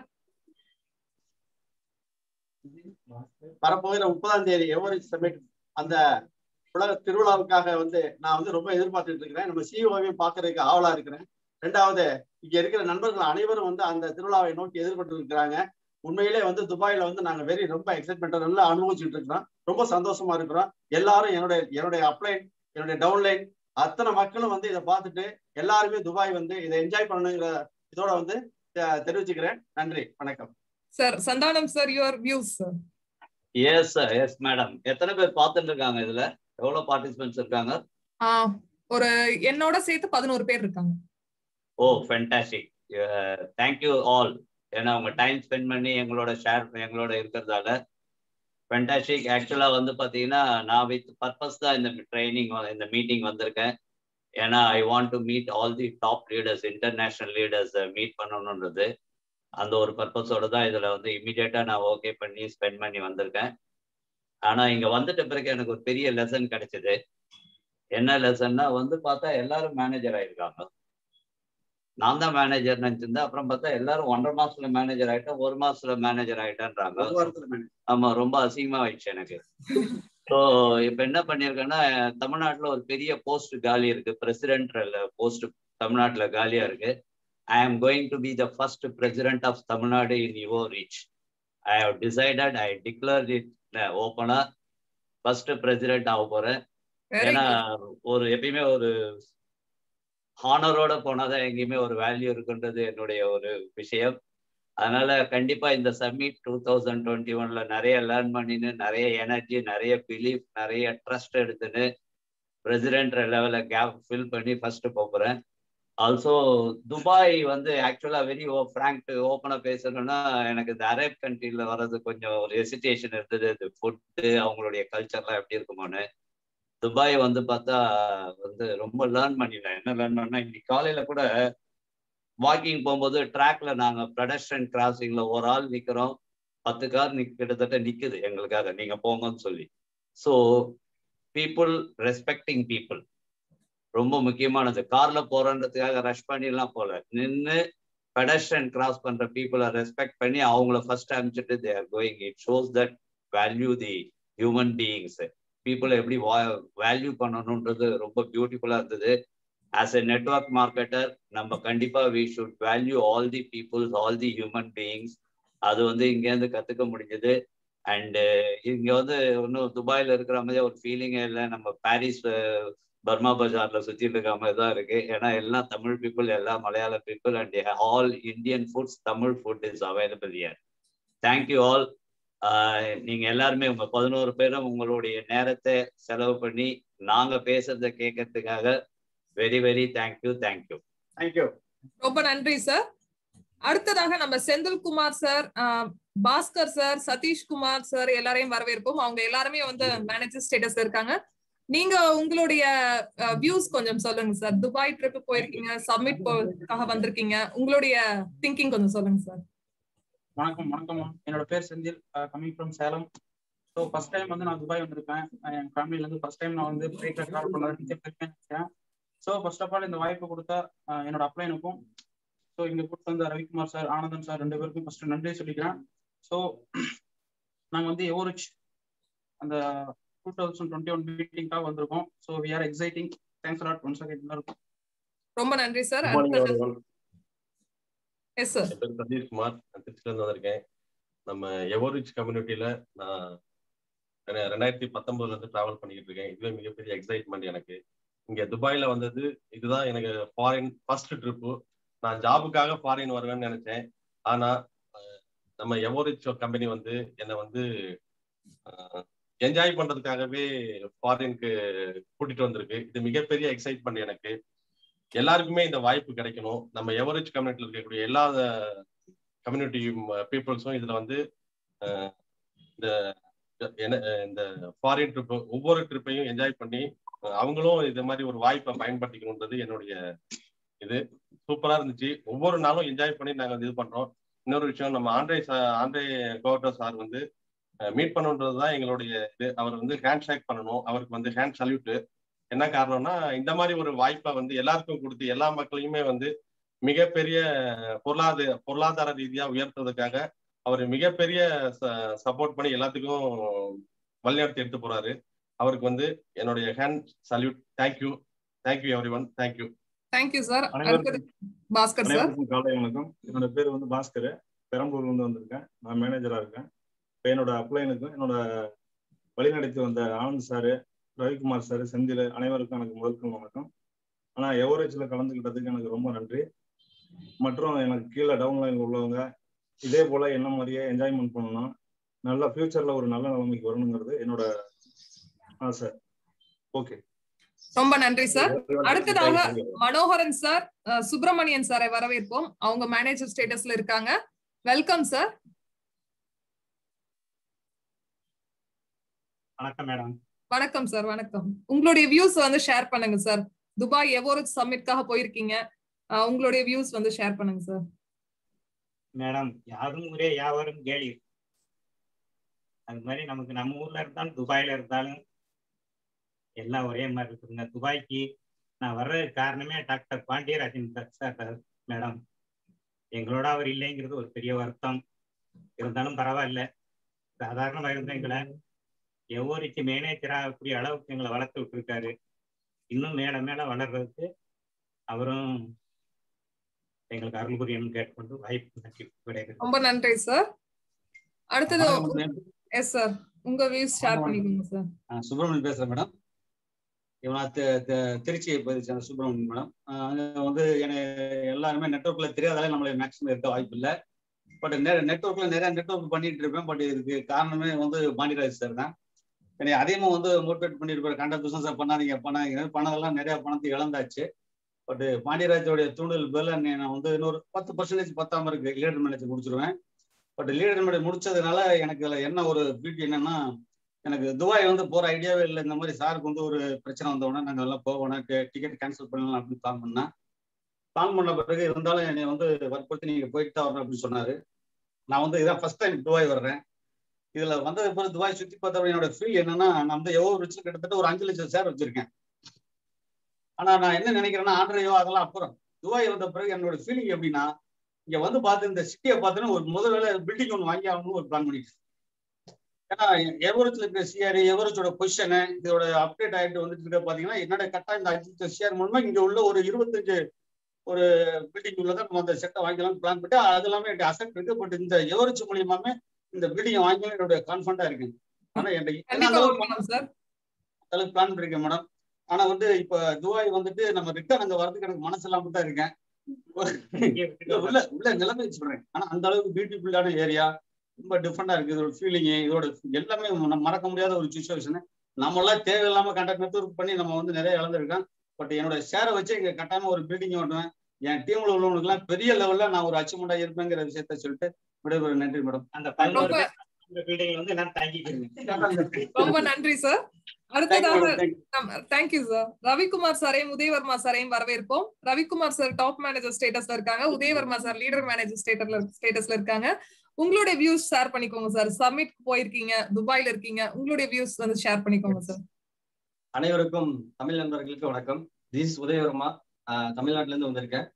வரப்போகிற முப்பதாம் தேதி எவரி சப்மிட் அந்த உலக திருவிழாவுக்காக வந்து நான் வந்து ரொம்ப எதிர்பார்த்துட்டு இருக்கிறேன் நம்ம சிஓவையும் பாக்குறதுக்கு ஆவலா இருக்கிறேன் ரெண்டாவது இங்க இருக்கிற நண்பர்கள் அனைவரும் வந்து அந்த திருவிழாவை நோக்கி எதிர்பட்டு இருக்கிறாங்க உண்மையிலே வந்து துபாயில வந்து நாங்க வெரி ரொம்ப எக்ஸைட்மெண்ட் நல்லா அனுபவிச்சுட்டு இருக்கிறோம் ரொம்ப சந்தோஷமா இருக்கிறோம் எல்லாரும் என்னுடைய என்னுடைய அப்ளைன் என்னுடைய டவுன்லைன் அத்தனை மக்களும் வந்து இதை பார்த்துட்டு எல்லாருமே துபாய் வந்து இதை என்ஜாய் பண்ணணுங்கிற இதோட வந்து தெரிவிச்சுக்கிறேன் நன்றி வணக்கம் sir Santhanam sir your views sir yes sir yes madam எத்தனை பேர் பார்த்துட்டு இருக்காங்க இதுல எவ்வளவு பார்ட்டிசிபென்ட்ஸ் இருக்காங்க ஒரு என்னோட சேர்த்து பதினோரு பேர் இருக்காங்க ஓ ஃபென்டாஸ்டிக் தேங்க்யூ ஆல் ஏன்னா உங்க டைம் ஸ்பெண்ட் பண்ணி எங்களோட ஷேர் எங்களோட இருக்கிறதால ஃபென்டாஸ்டிக் ஆக்சுவலா வந்து பாத்தீங்கன்னா நான் வித் பர்பஸ் தான் இந்த ட்ரைனிங் இந்த மீட்டிங் வந்திருக்கேன் ஏன்னா I want to meet all the top leaders international leaders meet பண்ணணுன்றது அந்த ஒரு பர்பஸோட தான் இதுல வந்து இமிடியேட்டா நான் ஓகே பண்ணி ஸ்பெண்ட் பண்ணி வந்திருக்கேன் ஆனா இங்க வந்துட்ட பிறகு எனக்கு ஒரு பெரிய லெசன் கிடைச்சது என்ன லெசன்னா வந்து பார்த்தா எல்லாரும் மேனேஜர் ஆயிருக்காங்க நான் தான் மேனேஜர் நினைச்சிருந்தேன் அப்புறம் பார்த்தா எல்லாரும் ஒன்றரை மாசத்துல மேனேஜர் ஆயிட்டேன் ஒரு மாசத்துல மேனேஜர் ஆயிட்டேன்றாங்க ஆமா ரொம்ப அசிங்கமா ஆயிடுச்சு எனக்கு ஸோ இப்ப என்ன பண்ணிருக்கேன்னா தமிழ்நாட்டுல ஒரு பெரிய போஸ்ட் காலி இருக்கு பிரசிடென்ட் போஸ்ட் தமிழ்நாட்டுல காலியா இருக்கு I am going to be the first president of Tamil Nadu in your reach I have decided I declare it ஓப்பனா ஃபர்ஸ்ட் பிரசிடென்ட் ஆக போறேன் ஏன்னா ஒரு எப்பயுமே ஒரு ஹானரோட போனாதான் எங்கேயுமே ஒரு வேல்யூ இருக்குன்றது என்னுடைய ஒரு விஷயம் அதனால கண்டிப்பா இந்த சம்மிட் டூ தௌசண்ட் டுவெண்ட்டி ஒன்ல நிறைய லேர்ன் பண்ணின்னு நிறைய எனர்ஜி நிறைய பிலீஃப் நிறைய ட்ரஸ்ட் எடுத்துன்னு பிரசிடென்ட் லெவலில் கேப் ஃபில் பண்ணி ஃபர்ஸ்ட் போகிறேன் ஆல்சோ துபாய் வந்து ஆக்சுவலா வெரி ஓ ஃப்ராங்க் ஓப்பனா பேசணும்னா எனக்கு இந்த அரேப் கண்ட்ரில வர்றது கொஞ்சம் ஒரு ஹெசிடேஷன் இருந்தது இந்த ஃபுட்டு அவங்களுடைய கல்ச்சர்லாம் எப்படி இருக்குமோன்னு துபாய் வந்து பார்த்தா வந்து ரொம்ப லேர்ன் பண்ணிட்டேன் என்ன லேர்ன் பண்ணா இன்னைக்கு காலையில கூட வாக்கிங் போகும்போது ட்ராக்ல நாங்க ப்ரடஸ்டன் கிராசிங்ல ஒரு ஆள் நிக்கிறோம் பத்து கார் நிக் கிட்டத்தட்ட நிக்குது எங்களுக்காக நீங்க போங்கன்னு சொல்லி ஸோ பீப்புள் ரெஸ்பெக்டிங் பீப்புள் ரொம்ப முக்கியமானது கார்ல போறன்றதுக்காக ரஷ் பண்ணிலாம் போல நின்று பெடஸ்ட்ரன் கிராஸ் பண்ற பீப்புளை ரெஸ்பெக்ட் பண்ணி அவங்கள ஃபர்ஸ்ட் அனுப்பிச்சிட்டு they are going it shows that value the human beings பீப்புளை எப்படி வேல்யூ பண்ணணுன்றது ரொம்ப பியூட்டிஃபுல்லா இருந்தது ஆஸ் எ நெட்ஒர்க் மார்க்கெட்டர் நம்ம கண்டிப்பா we should value all the peoples all the human beings அது வந்து இங்கேருந்து கத்துக்க முடிஞ்சது அண்டு இங்க வந்து இன்னும் துபாயில இருக்கிற மாதிரி ஒரு ஃபீலிங்கே இல்லை நம்ம பாரிஸ் பர்மா பஜார்ல சுத்திட்டு இருக்க மாதிரி தான் இருக்கு ஏன்னா எல்லாம் தமிழ் பீப்புள் எல்லாம் மலையாள people and all Indian foods Tamil food is available here thank you all நீங்க எல்லாருமே உங்க பதினோரு பேரும் உங்களுடைய நேரத்தை செலவு பண்ணி நாங்க பேசுறத கேட்கறதுக்காக very very thank you thank you thank you ரொம்ப நன்றி சார் அடுத்ததாக நம்ம Senthilkumar sir Bhaskar sir Sathishkumar sir எல்லாரையும் வரவேற்போம் அவங்க எல்லாருமே வந்து மேனேஜர் ஸ்டேட்டஸ் இருக்காங்க நீங்க உங்களுடைய வியூஸ் கொஞ்சம் சொல்லுங்க சார் துபாய் ட்ரிப் போயிருக்கீங்க சப்மிட் போக்காக வந்திருக்கீங்க உங்களுடைய திங்கிங் கொஞ்சம் சொல்லுங்க சார் வணக்கம் வணக்கம் என்னோட பேர் Senthil coming from Salem so first time வந்து நான் துபாய் வந்திருக்கேன் என் ஃபேமிலில இருந்து ஃபர்ஸ்ட் டைம் நான் வந்து ஃபிளைட்ல ட்ராவல் பண்ணதுன்னு நினைச்சேன் ஸோ ஃபர்ஸ்ட் ஆஃப் ஆல் இந்த வாய்ப்பு கொடுத்தா என்னோட அப்ளைனுக்கும் ஸோ இங்க கூட்டு வந்த ரவிக்குமார் சார் ஆனந்தன் சார் ரெண்டு பேருக்கும் ஃபர்ஸ்ட் நன்றி சொல்லிக்கிறேன் ஸோ நாங்கள் வந்து எவரிச் அந்த டூ தௌசண்ட் டுவெண்ட்டி ஒன் மீட்டிங்காக வந்திருக்கோம் so we are exciting thanks lot once again எல்லாருக்கும் ரொம்ப நன்றி சார் எஸ் சார் என் பேர் சதீஷ் குமார் நான் திருச்சில இருந்து வந்திருக்கேன் நம்ம எவரிச் கம்யூனிட்டியில நான் ரெண்டாயிரத்தி பத்தொன்பதுல இருந்து டிராவல் பண்ணிக்கிட்டு இருக்கேன் இதுவே மிகப்பெரிய எக்ஸைட்மெண்ட் எனக்கு இங்க துபாயில வந்தது இதுதான் எனக்கு ஃபாரின் ஃபர்ஸ்ட் ட்ரிப்பு நான் ஜாபுக்காக ஃபாரின் வருவேன்னு நினைச்சேன் ஆனா நம்ம எவரிச் கம்பெனி வந்து என்னை வந்து என்ஜாய் பண்றதுக்காகவே ஃபாரினுக்கு கூட்டிட்டு வந்திருக்கு இது மிகப்பெரிய எக்ஸைட்மெண்ட் எனக்கு எல்லாருக்குமே இந்த வாய்ப்பு கிடைக்கணும் நம்ம எவரேஜ் கம்யூனிட்டியில் இருக்கக்கூடிய எல்லா கம்யூனிட்டி பீப்புள்ஸும் இதுல வந்து இந்த இந்த ஃபாரின் ட்ரிப் ஒவ்வொரு ட்ரிப்பையும் என்ஜாய் பண்ணி அவங்களும் இது மாதிரி ஒரு வாய்ப்பை பயன்படுத்திக்கணுன்றது என்னுடைய இது சூப்பரா இருந்துச்சு ஒவ்வொரு நாளும் என்ஜாய் பண்ணி நாங்க இது பண்றோம் இன்னொரு விஷயம் நம்ம ஆண்ட்ரே ஆண்ட்ரே கோவட்டோ சார் வந்து மீட் பண்ணுன்றது தான் எங்களுடைய இது அவர் வந்து ஹேண்ட் ஷேக் பண்ணணும் அவருக்கு வந்து ஹேண்ட் சல்யூட்டு என்ன காரணம்னா இந்த மாதிரி ஒரு வாய்ப்பை வந்து எல்லாருக்கும் கொடுத்து எல்லா மக்களையுமே வந்து மிகப்பெரிய பொருளாதார பொருளாதார ரீதியா உயர்த்துறதுக்காக அவர் மிகப்பெரிய சப்போர்ட் பண்ணி எல்லாத்துக்கும் வழிநடத்தி எடுத்து போறாரு அவருக்கு வந்து என்னுடைய hand salute thank you thank you every one thank you thank you sir Bhaskar sir காலை வணக்கம் என்னோட பேர் வந்து பாஸ்கர் பெரம்பூர்ல இருந்து வந்திருக்கேன் நான் மேனேஜரா இருக்கேன் இப்போ என்னோட அப்ளைனுக்கும் என்னோட வழிநடத்தி வந்த ஆனந்த் சாரு ரவிக்குமார் சார் செந்தில் அனைவருக்கும் எனக்கு முதற்கும் வணக்கம் ஆனா எவரேஜ்ல கலந்துக்கிட்டதுக்கு எனக்கு ரொம்ப நன்றி மற்றும் எனக்கு கீழே டவுன்லைன் உள்ளவங்க இதே போல என்ன மாதிரியே என்ஜாய்மெண்ட் பண்ணணும் நல்ல ஃபியூச்சர்ல ஒரு நல்ல நிலைமைக்கு வரணுங்கிறது என்னோட ஆசை ஓகே ரொம்ப நன்றி சார் அடுத்ததாக மனோகரன் சார் சுப்பிரமணியன் சாரை வரவேற்போம் அவங்க மேனேஜர் ஸ்டேட்டஸ்ல இருக்காங்க வெல்கம் சார் வணக்கம் மேடம் வணக்கம் சார் வணக்கம் உங்களுடைய வியூஸ் வந்து ஷேர் பண்ணுங்க சார் துபாய் எவோரேஜ் சம்மிட்காக போயிருக்கீங்க உங்களுடைய வியூஸ் வந்து ஷேர் பண்ணுங்க சார் மேடம் யாரும் ஒரே யாவரும் கேலி அது மாதிரி நமக்கு நம்ம ஊர்ல இருந்தாலும் துபாயில இருந்தாலும் எல்லாம் ஒரே மாதிரி இருக்குங்க துபாய்க்கு நான் வர்றதுக்கு காரணமே டாக்டர் பாண்டியராஜன் சார் மேடம் எங்களோட அவர் இல்லைங்கிறது ஒரு பெரிய வருத்தம் இருந்தாலும் பரவாயில்ல சாதாரணமாக இருந்த எங்களை எவ்வொருக்கு மேனேஜர் ஆகக்கூடிய அளவுக்கு எங்களை வளர்த்து விட்டுருக்காரு இன்னும் மேல மேல வளர்றதுக்கு அவரும் எங்களுக்கு அருள் புரியணும்னு கேட்டுக்கொண்டு வாய்ப்பு நன்றி விடைபெறும் ரொம்ப நன்றி சார் அடுத்தது எஸ் சார் உங்க வியூஸ் ஷேர் பண்ணிக்கோங்க சார் சுப்பிரமணியன் பேசுறேன் மேடம் இவனா திருச்சியை பதிவு சுப்பிரமணியன் மேடம் அங்கே வந்து எனக்கு எல்லாருமே நெட்ஒர்க்ல தெரியாதாலே நம்மளை மேக்ஸிமம் இருக்க வாய்ப்பு இல்லை பட் நெட்ஒர்க்ல நிறைய நெட்ஒர்க் பண்ணிட்டு இருப்பேன் பட் இதுக்கு காரணமே வந்து பாண்டியராஜ் சார் தான் என்னை அதிகமாக வந்து மோட்டிவேட் பண்ணியிருப்பாரு கண்ட பிசினஸ் பண்ணாதீங்க பண்ணாதீங்க பணம் எல்லாம் நிறைய பணத்தை இழந்தாச்சு பட் பாண்டியராஜோடைய தூண்டல் பேர்ல நான் வந்து இன்னொரு பத்து பர்சன்டேஜ் பத்தாம இருக்கு லீடர் மேனேஜ் முடிச்சிருவேன் பட் லீடர் மேனேஜ் முடிச்சதுனால எனக்கு இதுல என்ன ஒரு பியூட்டி என்னன்னா எனக்கு துபாய் வந்து போற ஐடியாவே இல்லை இந்த மாதிரி சாருக்கு வந்து ஒரு பிரச்சனை வந்தோடனே நாங்கள் எல்லாம் போவோம் டிக்கெட் கேன்சல் பண்ணலாம் அப்படின்னு பிளான் பண்ணேன் பிளான் பண்ண பிறகு இருந்தாலும் என்னை வந்து வற்புறுத்தி நீங்க போயிட்டு தான் வரணும் அப்படின்னு சொன்னாரு நான் வந்து இதான் ஃபர்ஸ்ட் டைம் துபாய் வர்றேன் இதுல வந்தது பிறகு துபாய் சுத்தி பார்த்தவங்க என்னோட ஃபீல் என்னன்னா நான் வந்து எவ்வளோ வச்சு கிட்டத்தட்ட ஒரு அஞ்சு லட்சம் ஷேர் வச்சிருக்கேன் ஆனா நான் என்ன நினைக்கிறேன்னா ஆண்ட்ரையோ அதெல்லாம் அப்புறம் துபாய் வந்த பிறகு என்னோட ஃபீலிங் எப்படின்னா இங்க வந்து பார்த்து இந்த சிட்டியை பார்த்தோன்னா ஒரு முதல்ல பில்டிங் ஒன்று வாங்கி ஆகணும்னு ஒரு பிளான் பண்ணிட்டு ஏன்னா எவரேஜ்ல இருக்கிற சிஆர் எவரேஜோட பொசிஷனு இதோட அப்டேட் ஆகிட்டு வந்துட்டு இருக்க பாத்தீங்கன்னா என்னோட கரெக்டா இந்த அஞ்சு லட்சம் ஷேர் மூலமா இங்க உள்ள ஒரு இருபத்தஞ்சு ஒரு பில்டிங் உள்ளதான் நம்ம அந்த செட்டை வாங்கிக்கலாம் பிளான் பண்ணிட்டு அது எல்லாமே எனக்கு அசெப்ட் இருக்கு பட் இந்த எவரேஜ் மூலியமாமே இந்த பில்டிங் வாங்கலாம் என்னோட கான்ஃபிடண்டா இருக்கு ஆனா என்ன என்ன அளவுக்கு பிளான் பண்ணிருக்கேன் மேடம் ஆனா வந்து இப்ப துபாய் வந்துட்டு நம்ம ரிட்டர்ன் அங்க வரதுக்கு எனக்கு மனசு இல்லாம தான் இருக்கேன் உள்ள உள்ள நிலைமை சொல்றேன் ஆனா அந்த அளவுக்கு பியூட்டிஃபுல்லான ஏரியா ரொம்ப டிஃப்ரெண்டா இருக்கு இதோட ஃபீலிங் இதோட எல்லாமே நம்ம மறக்க முடியாத ஒரு சுச்சுவேஷன் நம்ம எல்லாம் தேவையில்லாம கண்டக்ட் நெட்ஒர்க் பண்ணி நம்ம வந்து நிறைய இழந்திருக்கோம் பட் என்னோட ஷேரை வச்சு இங்க கட்டாயமா ஒரு பில்டிங் ஓட்டுவேன் என் டீம்ல உள்ளவங்களுக்கு எல்லாம் பெரிய லெவல்ல நான் ஒரு அச்சீவ்மெண்டா இருப்பேங்கிற விஷயத்த சொல்லிட்டு விடைபெற நன்றி மேடம் அந்த பதினோரு பில்டிங் வந்து நான் தங்கிக்கிறேன் ரொம்ப நன்றி சார் அடுத்ததாக தேங்க்யூ சார் ரவிக்குமார் சாரையும் உதயவர்மா சாரையும் வரவேற்போம் ரவிக்குமார் சார் டாப் மேனேஜர் ஸ்டேட்டஸ்ல இருக்காங்க உதயவர்மா சார் லீடர் மேனேஜர் ஸ்டேட்டஸ்ல ஸ்டேட்டஸ்ல இருக்காங்க உங்களுடைய வியூஸ் ஷேர் பண்ணிக்கோங்க சார் சமிட் போயிருக்கீங்க துபாயில இருக்கீங்க உங்களுடைய வியூஸ் வந்து ஷேர் பண்ணிக்கோங்க சார் அனைவருக்கும் தமிழ் நண்பர்களுக்கு வணக்கம் திஸ் உதயவர்மா தமிழ்நாட்டுல இருந்து வந்திருக்கேன்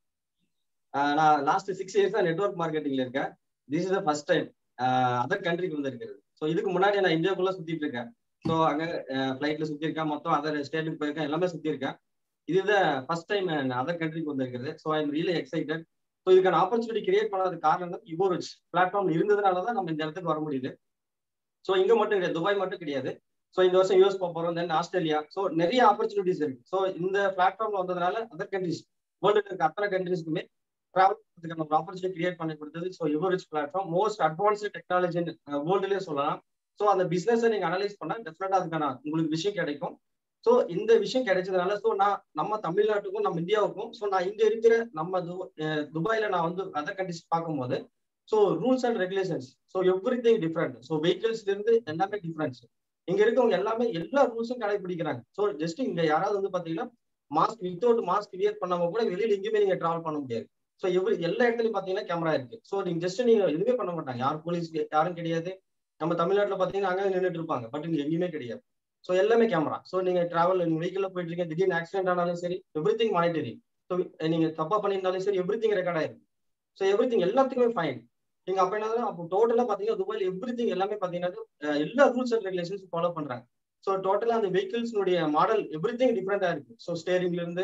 நான் லாஸ்ட் சிக்ஸ் இயர்ஸா நெட்ஒர்க் மார்க்கெட்டிங்ல இருக்கேன் this is the first time other கண்ட்ரிக்கு வந்திருக்கிறது ஸோ இதுக்கு முன்னாடி நான் இந்தியாவுக்குள்ள சுத்திட்டு இருக்கேன் ஸோ அங்க ஃபிளைட்ல சுத்தி இருக்கேன் மொத்தம் அதர் ஸ்டேட்டுக்கு போயிருக்கேன் எல்லாமே சுத்தி இருக்கேன் இதுதான் ஃபர்ஸ்ட் டைம் அதர் கண்ட்ரிக்கு வந்திருக்கிறது so I am really excited so இதுக்கான ஆப்பர்ச்சுனிட்டி கிரியேட் பண்ணதுக்கு காரணம் தான் இவோரிச் பிளாட்ஃபார்ம் இருந்ததுனால தான் நம்ம இந்த இடத்துக்கு வர முடியுது ஸோ இங்க மட்டும் கிடையாது துபாய் மட்டும் கிடையாது ஸோ இந்த வருஷம் யூஎஸ் போக போறோம் தென் ஆஸ்திரேலியா ஸோ நிறைய ஆப்பர்ச்சுனிட்டிஸ் இருக்கு ஸோ இந்த பிளாட்ஃபார்ம்ல வந்ததுனால அதர் கண்ட்ரிஸ் வேர்ல்டு இருக்க அத்தனை கண்ட்ரிஸ்க்குமே டிராவல் பண்ணுறதுக்கான ஒரு ஆப்பர்ச்சுனிட்டி கிரியேட் பண்ணி கொடுத்தது so Evorich platform most advanced technology வேர்ல்டுலேயே சொல்லலாம் ஸோ அந்த பிசினஸை நீங்க அனலைஸ் பண்ணா டெஃபினட்டா அதுக்கான உங்களுக்கு விஷயம் கிடைக்கும் ஸோ இந்த விஷயம் கிடைச்சதுனால ஸோ நான் நம்ம தமிழ்நாட்டுக்கும் நம்ம இந்தியாவுக்கும் ஸோ நான் இங்க இருக்கிற நம்ம துபாயில நான் வந்து அதர் கண்ட்ரிஸ் பார்க்கும்போது so rules and regulations so every thing different so வெஹிக்கிள்ஸ்ல இருந்து எல்லாமே டிஃப்ரெண்ட்ஸ் இங்க இருக்கவங்க எல்லாமே எல்லா ரூல்ஸும் கடைபிடிக்கிறாங்க ஸோ ஜஸ்ட் இங்க யாராவது வந்து பாத்தீங்கன்னா மாஸ்க் வித்தவுட் மாஸ்க் வியர் பண்ணாம கூட வெளியில எங்கேயுமே நீங்க டிராவல் பண்ண முடியாது ஸோ எவ்ரி எல்லா இடத்துலயும் பாத்தீங்கன்னா கேமரா இருக்கு ஸோ நீங்க ஜஸ்ட் நீங்க எதுவுமே பண்ண மாட்டாங்க யார் போலீஸ் யாரும் கிடையாது நம்ம தமிழ்நாட்டுல பாத்தீங்கன்னா அங்கே நின்றுட்டு இருப்பாங்க பட் இங்க எங்கேயுமே கிடையாது ஸோ எல்லாமே கேமரா ஸோ நீங்க டிராவல் நீங்க வெஹிக்கிள் போயிட்டு இருக்கீங்க திடீர்னு ஆக்சிடென்ட் ஆனாலும் சரி எவ்ரி திங் மானிட்டரிங் ஸோ நீங்க தப்பா பண்ணியிருந்தாலும் சரி எவ்ரி திங் ரெக்கார்ட் ஆயிருக்கு ஸோ எவ்ரி திங் எல்லாத்துக்குமே ஃபைன் நீங்க அப்ப என்ன அப்போ டோட்டலா பாத்தீங்கன்னா துபாயில் எவ்ரி திங் எல்லாமே பாத்தீங்கன்னா எல்லா ரூல்ஸ் அண்ட் ரெகுலேஷன்ஸ் ஃபாலோ பண்றாங்க ஸோ டோட்டலா அந்த வெஹிக்கிள்ஸ்னுடைய மாடல் எவ்ரி திங் டிஃப்ரெண்டா இருக்கு ஸோ ஸ்டேரிங்ல இருந்து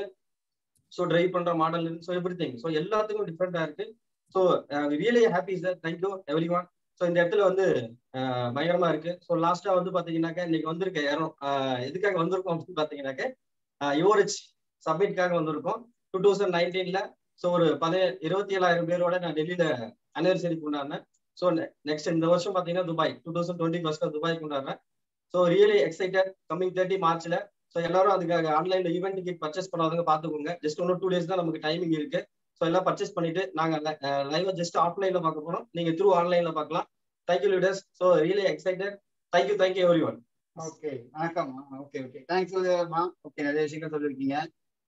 ஸோ டிரைவ் பண்ற மாடல் இருந்து ஸோ எவ்ரி திங் ஸோ எல்லாத்துக்கும் டிஃப்ரெண்டா இருக்கு so really happy sir thank you every one so இந்த இடத்துல வந்து பயங்கரமா இருக்கு ஸோ லாஸ்டா வந்து பாத்தீங்கன்னாக்கா இன்னைக்கு வந்திருக்க யாரும் எதுக்காக வந்திருக்கோம் அப்படின்னு பாத்தீங்கன்னாக்க யுவரிச் சப்மிட்காக வந்திருக்கோம் டூ தௌசண்ட் நைன்டீன்ல ஸோ ஒரு பதினே இருபத்தி ஏழாயிரம் பேரோட நான் டெல்லியில அனிவர்சரி கொண்டாடினேன் ஸோ நெக்ஸ்ட் இந்த வருஷம் பாத்தீங்கன்னா Dubai two thousand twenty first Dubai கொண்டாடுறேன் so really excited coming thirty மார்ச்ல ஸோ எல்லாரும் அதுக்காக ஆன்லைன்ல ஈவெண்ட் டிக்கெட் பர்ச்சேஸ் பண்ணாதவங்க பாத்துக்கோங்க ஜஸ்ட் ஒன்று டூ டேஸ் தான் நமக்கு டைமிங் இருக்கு ஸோ எல்லாம் பர்ச்சேஸ் பண்ணிட்டு நாங்க லைவா ஜஸ்ட் ஆஃப்லைன்ல பார்க்க போறோம் நீங்க த்ரூ ஆன்லைன்ல பார்க்கலாம் thank you leaders so really excited thank you thank you every one okay வணக்கம் ஓகே ஓகே தேங்க்ஸ் உதயமா ஓகே நிறைய விஷயங்கள் சொல்லியிருக்கீங்க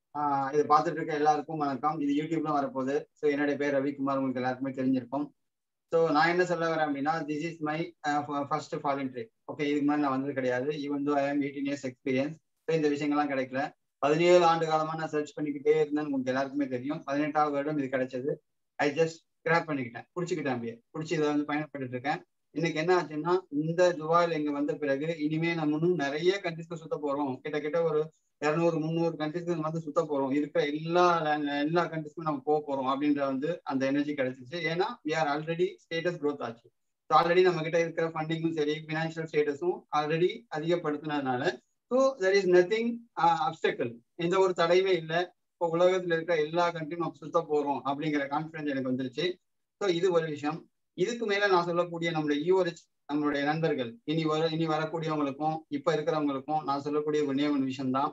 இது பார்த்துட்டு இருக்க எல்லாருக்கும் வணக்கம் இது யூடியூப்ல வரப்போகுது ஸோ என்னுடைய பேர் ரவிக்குமார் உங்களுக்கு எல்லாருக்குமே தெரிஞ்சிருக்கும் ஸோ நான் என்ன சொல்ல வரேன் அப்படின்னா this is my first foreign trip okay இதுக்கு முன்னாடி நான் வந்தது கிடையாது ஈவன் தோ ஐ ஆம் எயிட்டீன் இயர்ஸ் எக்ஸ்பீரியன்ஸ் ஸோ இந்த விஷயங்கள்லாம் கிடைக்கல பதினேழு ஆண்டு காலமா நான் சர்ச் பண்ணிக்கிட்டே இருந்தேன்னு உங்களுக்கு எல்லாருக்குமே தெரியும் பதினெட்டாவது வருடம் இது கிடைச்சது ஐ ஜஸ்ட் கிராப் பண்ணிக்கிட்டேன் பிடிச்சிக்கிட்டேன் அப்படியே பிடிச்சி இதை வந்து பயணப்பட்டு இருக்கேன் இன்னைக்கு என்ன ஆச்சுன்னா இந்த துபாயில் இங்க வந்த பிறகு இனிமே நம்ம இன்னும் நிறைய கண்ட்ரிஸ்க்கு சுத்த போறோம் கிட்டத்தட்ட ஒரு இரநூறு முந்நூறு கண்ட்ரிஸ்க்கு வந்து சுத்த போறோம் இருக்கிற எல்லா எல்லா கண்ட்ரிஸ்க்கும் நம்ம போக போறோம் அப்படின்ற வந்து அந்த எனர்ஜி கிடைச்சிச்சு ஏன்னா we are already status growth ஆச்சு ஸோ ஆல்ரெடி நம்ம கிட்ட இருக்கிற ஃபண்டிங்கும் சரி ஃபினான்ஷியல் ஸ்டேட்டஸும் ஆல்ரெடி அதிகப்படுத்தினதுனால so there is nothing obstacle எந்த ஒரு தடையுமே இல்லை இப்போ உலகத்துல இருக்கிற எல்லா கண்ட்ரியும் நம்ம சுத்த போறோம் அப்படிங்கிற கான்ஃபிடன்ஸ் எனக்கு வந்துருச்சு ஸோ இது ஒரு விஷயம் இதுக்கு மேல நான் சொல்லக்கூடிய நம்மளுடைய யூஎச் நம்மளுடைய நண்பர்கள் இனி வர இனி வரக்கூடியவங்களுக்கும் இப்ப இருக்கிறவங்களுக்கும் நான் சொல்லக்கூடிய ஒன்னே ஒரு விஷயம் தான் ஸோ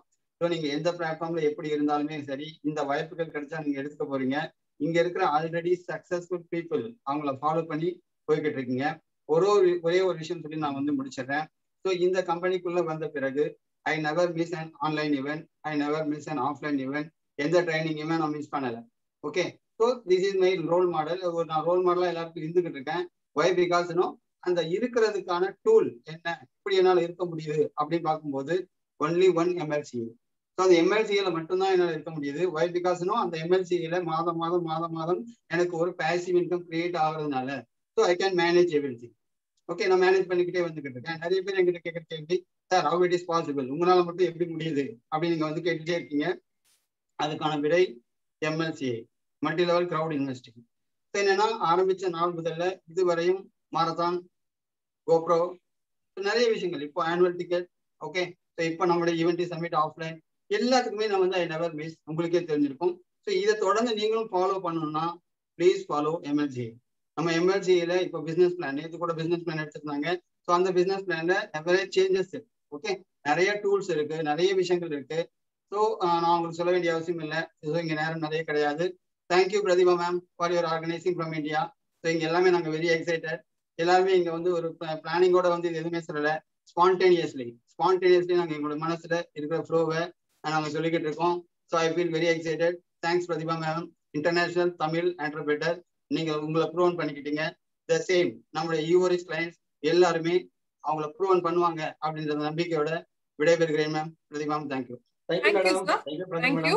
ஸோ நீங்க எந்த பிளாட்ஃபார்ம்ல எப்படி இருந்தாலுமே சரி இந்த வாய்ப்புகள் கிடைச்சா நீங்க எடுத்துக்க போறீங்க இங்க இருக்கிற ஆல்ரெடி சக்சஸ்ஃபுல் பீப்புள் அவங்கள ஃபாலோ பண்ணி போய்கிட்டு இருக்கீங்க ஒரு ஒரு ஒரே ஒரு விஷயம் சொல்லி நான் வந்து முடிச்சிடுறேன் ஸோ இந்த கம்பெனிக்குள்ள வந்த பிறகு I never miss an online event I never miss an offline event எந்த ட்ரைனிங்குமே நான் மிஸ் பண்ணல okay so this is my role model ஒரு நான் ரோல் மாடலா எல்லாருக்கும் இருந்துகிட்டு இருக்கேன் ஒய் பிகாஸ்னும் அந்த இருக்கிறதுக்கான டூல் என்ன எப்படி என்னால் இருக்க முடியுது அப்படின்னு பார்க்கும்போது ஒன்லி ஒன் எம்எல்சி ஸோ அந்த எம்எல்சியில மட்டும்தான் என்னால் இருக்க முடியுது ஒய் பிகாஸ்னும் அந்த எம்எல்சியில மாதம் மாதம் மாதம் மாதம் எனக்கு ஒரு பேசிவ் இன்கம் கிரியேட் ஆகுறதுனால so I can manage every thing okay நான் மேனேஜ் பண்ணிக்கிட்டே வந்துகிட்டு இருக்கேன் நிறைய பேர் எங்கிட்ட கேட்குற கேள்வி sir how it is possible உங்களால மட்டும் எப்படி முடியுது அப்படின்னு நீங்க வந்து கேட்டுட்டே இருக்கீங்க அதுக்கான விடை MLCA multi level crowd investing என்னன்னா ஆரம்பிச்ச நாள் முதல்ல இதுவரையும் மாரத்தான் கோப்ரோ நிறைய விஷயங்கள் இப்போ ஆனுவல் டிக்கெட் ஓகே ஸோ இப்போ நம்மளுடைய ஈவெண்ட் சப்மிட் ஆஃப்லைன் எல்லாத்துக்குமே நான் வந்து ஐ நெவர் மிஸ் உங்களுக்கே தெரிஞ்சிருக்கும் ஸோ இதை தொடர்ந்து நீங்களும் ஃபாலோ பண்ணணும்னா ப்ளீஸ் ஃபாலோ எம்எல்சி நம்ம எம்எல்சியில இப்போ பிசினஸ் பிளான் நேற்று கூட பிசினஸ் பிளான் எடுத்திருந்தாங்க ஸோ அந்த பிசினஸ் பிளான்ல நிறைய சேஞ்சஸ் ஓகே நிறைய டூல்ஸ் இருக்கு நிறைய விஷயங்கள் இருக்கு ஸோ நான் உங்களுக்கு சொல்ல வேண்டிய அவசியம் இல்லை ஸோ இங்க நேரம் நிறைய கிடையாது thank you Prathiba ma'am for your organizing from India so இங்க எல்லாமே நாங்கள் வெரி எக்ஸைட்டட் எல்லாருமே இங்க வந்து ஒரு பிளானிங்கோட வந்து இது எதுவுமே சொல்லல ஸ்பான்டேனியஸ்லி ஸ்பான்டேனியஸ்லி நாங்கள் எங்களோட மனசுல இருக்கிற ஃப்ளோவை நாங்கள் சொல்லிக்கிட்டு இருக்கோம் so I feel very excited thanks Prathiba ma'am international Tamil entrepreneur நீங்க உங்களை ப்ரூவன் பண்ணிக்கிட்டீங்க த சேம் நம்மளுடைய யூவரிஸ் கிளைண்ட்ஸ் எல்லாருமே அவங்கள ப்ரூவன் பண்ணுவாங்க அப்படின்ற நம்பிக்கையோட விடைபெறுகிறேன் ma'am Prathiba ma'am thank you thank you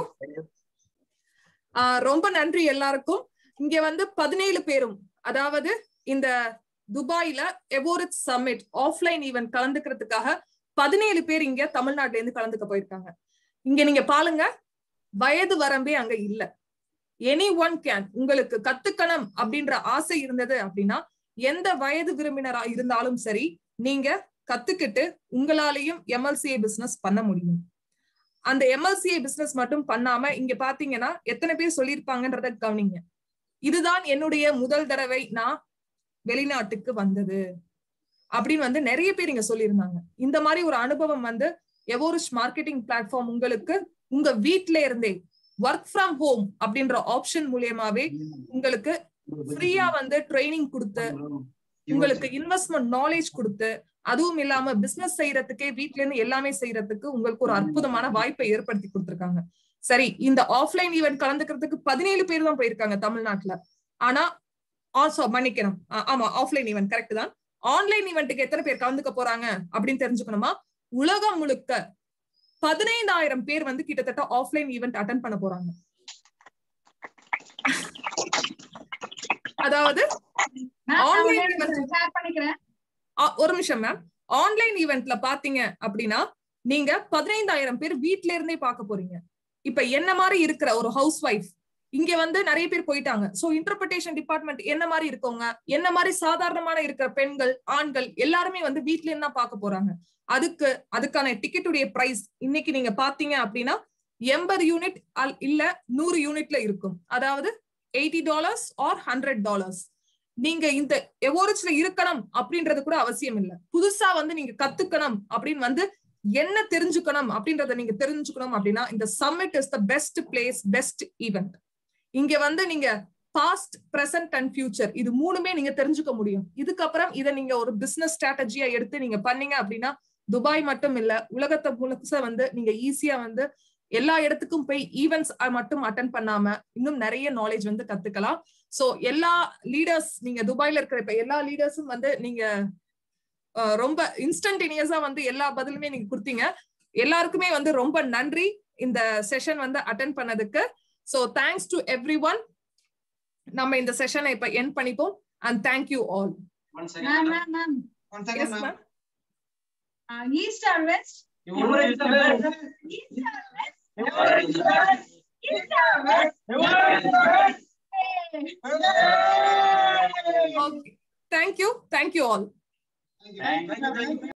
ரொம்ப நன்றி எல்லாருக்கும் இங்க வந்து பதினேழு பேரும் அதாவது இந்த துபாயில எவோரிட் சம்மிட் ஆஃப்லைன் ஈவென்ட் கலந்துக்கிறதுக்காக பதினேழு பேர் இங்க தமிழ்நாட்டுல இருந்து கலந்துக்க போயிருக்காங்க இங்க நீங்க பாருங்க வயது வரம்பே அங்க இல்ல எனி ஒன் கேன் உங்களுக்கு கத்துக்கணும் அப்படின்ற ஆசை இருந்தது அப்படின்னா எந்த வயது விரும்பினரா இருந்தாலும் சரி நீங்க கத்துக்கிட்டு உங்களாலையும் எம்எல்சிஏ பிசினஸ் பண்ண முடியும் அந்த எம்எல்சிஏ பிசினஸ் மட்டும் பண்ணாம இங்க பாத்தீங்கன்னா எத்தனை பேர் சொல்லியிருப்பாங்கன்றத கவனிங்க இதுதான் என்னுடைய முதல் தடவை நான் வெளிநாட்டுக்கு வந்தது அப்படின்னு வந்து நிறைய பேர் இங்க சொல்லியிருந்தாங்க இந்த மாதிரி ஒரு அனுபவம் வந்து எவோரிஷ் மார்க்கெட்டிங் பிளாட்ஃபார்ம் உங்களுக்கு உங்க வீட்ல இருந்தே ஒர்க் ஃப்ரம் ஹோம் அப்படின்ற ஆப்ஷன் மூலியமாவே உங்களுக்கு ஃப்ரீயா வந்து ட்ரைனிங் கொடுத்து உங்களுக்கு இன்வெஸ்ட்மெண்ட் நாலேஜ் கொடுத்து அதுவும் இல்லாம பிசினஸ் செய்யறதுக்கே வீட்ல இருந்து எல்லாமே செய்யறதுக்கு உங்களுக்கு ஒரு அற்புதமான வாய்ப்பை ஏற்படுத்தி கொடுத்திருக்காங்க சரி இந்த ஆஃப்லைன் ஈவெண்ட் கலந்துக்கிறதுக்கு பதினேழு பேர் தான் போயிருக்காங்க தமிழ்நாட்டுல ஆனா ஆல்சோ மன்னிக்கணும் ஆமா ஆஃப்லைன் ஈவெண்ட் கரெக்ட் தான் ஆன்லைன் ஈவெண்ட்டுக்கு எத்தனை பேர் கலந்துக்க போறாங்க அப்படின்னு தெரிஞ்சுக்கணுமா உலகம் முழுக்க பதினைந்தாயிரம் பேர் வந்து கிட்டத்தட்ட ஆஃப்லைன் ஈவெண்ட் அட்டன் பண்ண போறாங்க அதாவது ஆன்லைன் ஒரு நிமிஷம் மேம் ஆன்லைன் ஈவெண்ட்ல பாத்தீங்க அப்படின்னா நீங்க பதினைந்தாயிரம் பேர் வீட்ல இருந்தே பார்க்க போறீங்க இப்ப என்ன மாதிரி இருக்கிற ஒரு ஹவுஸ் ஒய்ஃப் இங்க வந்து நிறைய பேர் போயிட்டாங்க சோ இன்டர்பிரேஷன் டிபார்ட்மெண்ட் என்ன மாதிரி இருக்கவங்க என்ன மாதிரி சாதாரணமான இருக்கிற பெண்கள் ஆண்கள் எல்லாருமே வந்து வீட்ல இருந்து தான் பார்க்க போறாங்க அதுக்கு அதுக்கான டிக்கெட்டுடைய பிரைஸ் இன்னைக்கு நீங்க பாத்தீங்க அப்படின்னா எண்பது யூனிட் இல்ல நூறு யூனிட்ல இருக்கும் அதாவது eighty dollars or hundred dollars நீங்க இந்த எவோரிச்ல இருக்கணும் அப்படின்றது கூட அவசியம் இல்ல புதுசா வந்து நீங்க கத்துக்கணும் அப்படின்னு வந்து என்ன தெரிஞ்சுக்கணும் அப்படின்றத நீங்க தெரிஞ்சுக்கணும் அப்படின்னா இந்த summit is the best place best event இங்க வந்து நீங்க பாஸ்ட் பிரசன்ட் அண்ட் ஃபியூச்சர் இது மூணுமே நீங்க தெரிஞ்சுக்க முடியும் இதுக்கப்புறம் இதை நீங்க ஒரு பிசினஸ் ஸ்ட்ராட்டஜியா எடுத்து நீங்க பண்ணீங்க அப்படின்னா துபாய் மட்டும் இல்ல உலகத்தை முழுச வந்து நீங்க ஈஸியா வந்து எல்லா இடத்துக்கும் போய் ஈவெண்ட்ஸ் மட்டும் அட்டன் பண்ணாம இன்னும் நிறைய நாலேஜ் வந்து கத்துக்கலாம் சோ எல்லா லீடர்ஸ் நீங்க துபாயில இருக்கிற இப்ப எல்லா லீடர்ஸும் வந்து நீங்க ரொம்ப இன்ஸ்டன்டேனியஸா வந்து எல்லா பதிலுமே நீங்க கொடுத்தீங்க எல்லாருக்குமே வந்து ரொம்ப நன்றி இந்த செஷன் வந்து அட்டன் பண்ணதுக்கு so thanks to every one நம்ம இந்த செஷனை இப்ப என் பண்ணிப்போம் and thank you all east or west Okay. Thank you. Thank you all. Thank you.